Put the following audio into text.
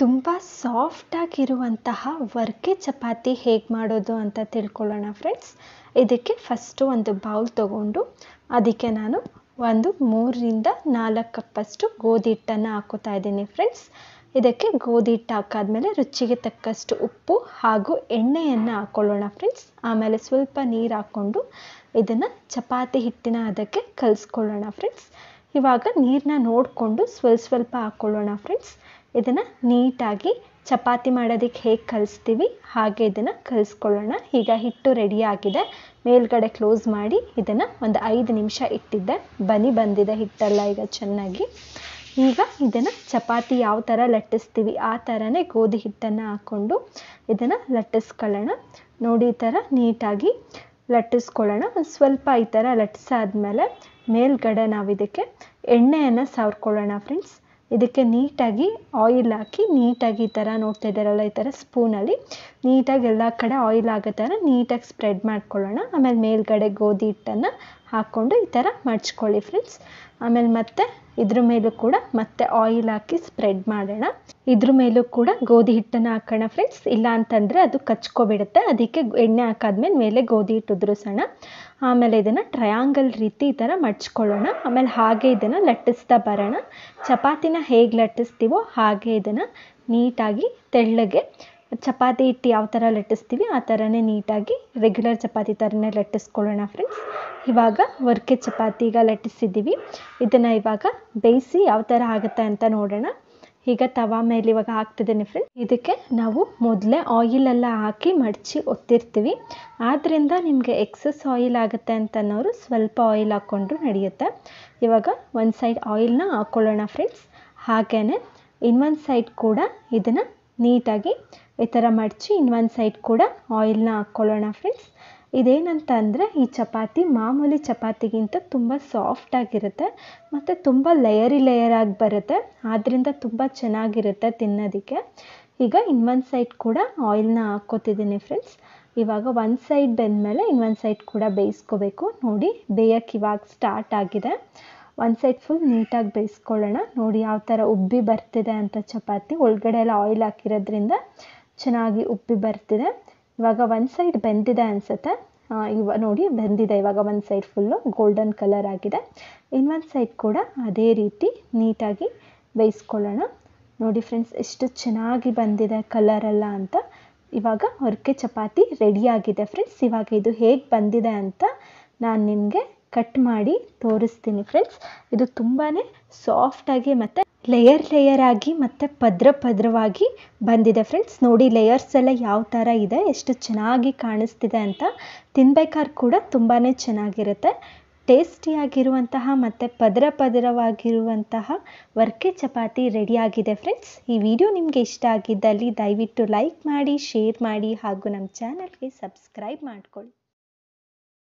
ತುಂಬ ಸಾಫ್ಟಾಗಿರುವಂತಹ ವರ್ಕೆ ಚಪಾತಿ ಹೇಗೆ ಮಾಡೋದು ಅಂತ ತಿಳ್ಕೊಳ್ಳೋಣ ಫ್ರೆಂಡ್ಸ್ ಇದಕ್ಕೆ ಫಸ್ಟು ಒಂದು ಬೌಲ್ ತಗೊಂಡು ಅದಕ್ಕೆ ನಾನು ಒಂದು ಮೂರರಿಂದ ನಾಲ್ಕು ಕಪ್ಪಷ್ಟು ಗೋಧಿ ಹಿಟ್ಟನ್ನು ಹಾಕೋತಾ ಇದ್ದೀನಿ ಫ್ರೆಂಡ್ಸ್ ಇದಕ್ಕೆ ಗೋಧಿ ಹಿಟ್ಟು ಹಾಕಾದ್ಮೇಲೆ ರುಚಿಗೆ ತಕ್ಕಷ್ಟು ಉಪ್ಪು ಹಾಗೂ ಎಣ್ಣೆಯನ್ನು ಹಾಕ್ಕೊಳ್ಳೋಣ ಫ್ರೆಂಡ್ಸ್ ಆಮೇಲೆ ಸ್ವಲ್ಪ ನೀರು ಹಾಕ್ಕೊಂಡು ಇದನ್ನು ಚಪಾತಿ ಹಿಟ್ಟಿನ ಅದಕ್ಕೆ ಕಲಿಸ್ಕೊಳ್ಳೋಣ ಫ್ರೆಂಡ್ಸ್ ಇವಾಗ ನೀರನ್ನ ನೋಡಿಕೊಂಡು ಸ್ವಲ್ಪ ಸ್ವಲ್ಪ ಹಾಕ್ಕೊಳ್ಳೋಣ ಫ್ರೆಂಡ್ಸ್ ಇದನ್ನು ನೀಟಾಗಿ ಚಪಾತಿ ಮಾಡೋದಕ್ಕೆ ಹೇಗೆ ಕಲಿಸ್ತೀವಿ ಹಾಗೆ ಇದನ್ನು ಕಲಿಸ್ಕೊಳ್ಳೋಣ ಈಗ ಹಿಟ್ಟು ರೆಡಿ ಆಗಿದೆ ಮೇಲ್ಗಡೆ ಕ್ಲೋಸ್ ಮಾಡಿ ಇದನ್ನು ಒಂದು ಐದು ನಿಮಿಷ ಇಟ್ಟಿದ್ದೆ ಬನಿ ಬಂದಿದೆ ಹಿಟ್ಟೆಲ್ಲ ಈಗ ಚೆನ್ನಾಗಿ ಈಗ ಇದನ್ನು ಚಪಾತಿ ಯಾವ ಥರ ಲಟ್ಟಿಸ್ತೀವಿ ಆ ಥರನೇ ಗೋಧಿ ಹಿಟ್ಟನ್ನು ಹಾಕ್ಕೊಂಡು ಇದನ್ನು ಲಟ್ಟಿಸ್ಕೊಳ್ಳೋಣ ನೋಡಿ ಈ ಥರ ನೀಟಾಗಿ ಲಟ್ಟಿಸ್ಕೊಳ್ಳೋಣ ಒಂದು ಸ್ವಲ್ಪ ಈ ಥರ ಲಟ್ಟಿಸಾದ್ಮೇಲೆ ಮೇಲ್ಗಡೆ ನಾವು ಇದಕ್ಕೆ ಎಣ್ಣೆಯನ್ನು ಸವರ್ಕೊಳ್ಳೋಣ ಫ್ರೆಂಡ್ಸ್ ಇದಕ್ಕೆ ನೀಟಾಗಿ ಆಯಿಲ್ ಹಾಕಿ ನೀಟಾಗಿ ಈ ಥರ ನೋಡ್ತಾ ಇದ್ದಾರಲ್ಲ ಈ ಥರ ಸ್ಪೂನಲ್ಲಿ ನೀಟಾಗಿ ಎಲ್ಲ ಕಡೆ ಆಯಿಲ್ ಆಗೋ ಥರ ನೀಟಾಗಿ ಸ್ಪ್ರೆಡ್ ಮಾಡ್ಕೊಳ್ಳೋಣ ಆಮೇಲೆ ಮೇಲ್ಗಡೆ ಗೋಧಿ ಹಿಟ್ಟನ್ನು ಹಾಕ್ಕೊಂಡು ಈ ಥರ ಮಡ್ಚ್ಕೊಳ್ಳಿ ಫ್ರೆಂಡ್ಸ್ ಆಮೇಲೆ ಮತ್ತೆ ಇದ್ರ ಮೇಲೂ ಕೂಡ ಮತ್ತೆ ಆಯಿಲ್ ಹಾಕಿ ಸ್ಪ್ರೆಡ್ ಮಾಡೋಣ ಇದ್ರ ಮೇಲೂ ಕೂಡ ಗೋಧಿ ಹಿಟ್ಟನ್ನು ಹಾಕೋಣ ಫ್ರೆಂಡ್ಸ್ ಇಲ್ಲ ಅಂತಂದರೆ ಅದು ಕಚ್ಕೊಬಿಡುತ್ತೆ ಅದಕ್ಕೆ ಎಣ್ಣೆ ಹಾಕಾದ್ಮೇಲೆ ಮೇಲೆ ಗೋಧಿ ಹಿಟ್ಟು ಉದುರಿಸೋಣ ಆಮೇಲೆ ಇದನ್ನು ಟ್ರಯಾಂಗಲ್ ರೀತಿ ಈ ಥರ ಮಡ್ಚ್ಕೊಳ್ಳೋಣ ಆಮೇಲೆ ಹಾಗೆ ಇದನ್ನು ಲಟ್ಟಿಸ್ತಾ ಬರೋಣ ಚಪಾತಿನ ಹೇಗೆ ಲಟ್ಟಿಸ್ತೀವೋ ಹಾಗೆ ಇದನ್ನು ನೀಟಾಗಿ ತೆಳ್ಳಗೆ ಚಪಾತಿ ಹಿಟ್ಟು ಯಾವ ಥರ ಲಟ್ಟಿಸ್ತೀವಿ ಆ ಥರನೇ ನೀಟಾಗಿ ರೆಗ್ಯುಲರ್ ಚಪಾತಿ ಥರನೇ ಲಟ್ಟಿಸ್ಕೊಳ್ಳೋಣ ಫ್ರೆಂಡ್ಸ್ ಇವಾಗ ವರ್ಕೆ ಚಪಾತಿ ಈಗ ಲಟ್ಟಿಸಿದ್ದೀವಿ ಇದನ್ನು ಇವಾಗ ಬೇಯಿಸಿ ಯಾವ ಥರ ಆಗುತ್ತೆ ಅಂತ ನೋಡೋಣ ಈಗ ತವಾ ಮೇಲೆ ಇವಾಗ ಹಾಕ್ತಿದ್ದೀನಿ ಫ್ರೆಂಡ್ಸ್ ಇದಕ್ಕೆ ನಾವು ಮೊದಲೇ ಆಯಿಲೆಲ್ಲ ಹಾಕಿ ಮಡಚಿ ಒತ್ತಿರ್ತೀವಿ ಆದ್ದರಿಂದ ನಿಮಗೆ ಎಕ್ಸಸ್ ಆಯಿಲ್ ಆಗುತ್ತೆ ಅಂತ ಅನ್ನೋರು ಸ್ವಲ್ಪ ಆಯಿಲ್ ಹಾಕ್ಕೊಂಡ್ರು ನಡೆಯುತ್ತೆ ಇವಾಗ ಒಂದು ಸೈಡ್ ಆಯಿಲ್ನ ಹಾಕ್ಕೊಳ್ಳೋಣ ಫ್ರೆಂಡ್ಸ್ ಹಾಗೆಯೇ ಇನ್ನೊಂದು ಸೈಡ್ ಕೂಡ ಇದನ್ನು ನೀಟಾಗಿ ಈ ಥರ ಮಡಚಿ ಇನ್ನೊಂದು ಸೈಡ್ ಕೂಡ ಆಯಿಲ್ನ ಹಾಕ್ಕೊಳ್ಳೋಣ ಫ್ರೆಂಡ್ಸ್ ಇದೇನಂತ ಅಂದರೆ ಈ ಚಪಾತಿ ಮಾಮೂಲಿ ಚಪಾತಿಗಿಂತ ತುಂಬ ಸಾಫ್ಟಾಗಿರುತ್ತೆ ಮತ್ತು ತುಂಬ ಲೇಯರಿ ಲೇಯರಾಗಿ ಬರುತ್ತೆ ಆದ್ದರಿಂದ ತುಂಬ ಚೆನ್ನಾಗಿರುತ್ತೆ ತಿನ್ನೋದಕ್ಕೆ ಈಗ ಇನ್ನೊಂದು ಸೈಡ್ ಕೂಡ ಆಯಿಲ್ನ ಹಾಕ್ಕೋತಿದ್ದೀನಿ ಫ್ರೆಂಡ್ಸ್ ಇವಾಗ ಒಂದು ಸೈಡ್ ಬೆಂದಮೇಲೆ ಇನ್ನೊಂದು ಸೈಡ್ ಕೂಡ ಬೇಯಿಸ್ಕೋಬೇಕು ನೋಡಿ ಬೇಯಕ್ಕೆ ಇವಾಗ ಸ್ಟಾರ್ಟ್ ಆಗಿದೆ ಒಂದು ಸೈಡ್ ಫುಲ್ ನೀಟಾಗಿ ಬೇಯಿಸ್ಕೊಳ್ಳೋಣ ನೋಡಿ ಯಾವ ಥರ ಉಬ್ಬಿ ಬರ್ತಿದೆ ಅಂತ ಚಪಾತಿ ಒಳಗಡೆ ಎಲ್ಲ ಆಯಿಲ್ ಹಾಕಿರೋದ್ರಿಂದ ಚೆನ್ನಾಗಿ ಉಬ್ಬಿ ಬರ್ತಿದೆ ಇವಾಗ ಒಂದು ಸೈಡ್ ಬೆಂದಿದೆ ಅನಿಸುತ್ತೆ ಇವ ನೋಡಿ ಬೆಂದಿದೆ ಇವಾಗ ಒಂದು ಸೈಡ್ ಫುಲ್ಲು ಗೋಲ್ಡನ್ ಕಲರ್ ಆಗಿದೆ ಇನ್ನೊಂದು ಸೈಡ್ ಕೂಡ ಅದೇ ರೀತಿ ನೀಟಾಗಿ ಬೇಯಿಸ್ಕೊಳ್ಳೋಣ ನೋಡಿ ಫ್ರೆಂಡ್ಸ್ ಎಷ್ಟು ಚೆನ್ನಾಗಿ ಬಂದಿದೆ ಕಲರೆಲ್ಲ ಅಂತ ಇವಾಗ ಹೊರಕೆ ಚಪಾತಿ ರೆಡಿಯಾಗಿದೆ ಫ್ರೆಂಡ್ಸ್ ಇವಾಗ ಇದು ಹೇಗೆ ಬಂದಿದೆ ಅಂತ ನಾನು ನಿಮಗೆ ಕಟ್ ಮಾಡಿ ತೋರಿಸ್ತೀನಿ ಫ್ರೆಂಡ್ಸ್ ಇದು ತುಂಬಾ ಸಾಫ್ಟಾಗಿ ಮತ್ತು ಲೇಯರ್ ಲೇಯರ್ ಆಗಿ ಮತ್ತು ಪದ್ರ ಪದ್ರವಾಗಿ ಬಂದಿದೆ ಫ್ರೆಂಡ್ಸ್ ನೋಡಿ ಲೇಯರ್ಸ್ ಎಲ್ಲ ಯಾವ ಥರ ಇದೆ ಎಷ್ಟು ಚೆನ್ನಾಗಿ ಕಾಣಿಸ್ತಿದೆ ಅಂತ ತಿನ್ಬೇಕಾದ್ರೆ ಕೂಡ ತುಂಬಾ ಚೆನ್ನಾಗಿರುತ್ತೆ ಟೇಸ್ಟಿಯಾಗಿರುವಂತಹ ಮತ್ತು ಪದರ ಪದರವಾಗಿರುವಂತಹ ವರ್ಕೆ ಚಪಾತಿ ರೆಡಿಯಾಗಿದೆ ಫ್ರೆಂಡ್ಸ್ ಈ ವಿಡಿಯೋ ನಿಮಗೆ ಇಷ್ಟ ಆಗಿದ್ದಲ್ಲಿ ದಯವಿಟ್ಟು ಲೈಕ್ ಮಾಡಿ ಶೇರ್ ಮಾಡಿ ಹಾಗೂ ನಮ್ಮ ಚಾನಲ್ಗೆ ಸಬ್ಸ್ಕ್ರೈಬ್ ಮಾಡ್ಕೊಳ್ಳಿ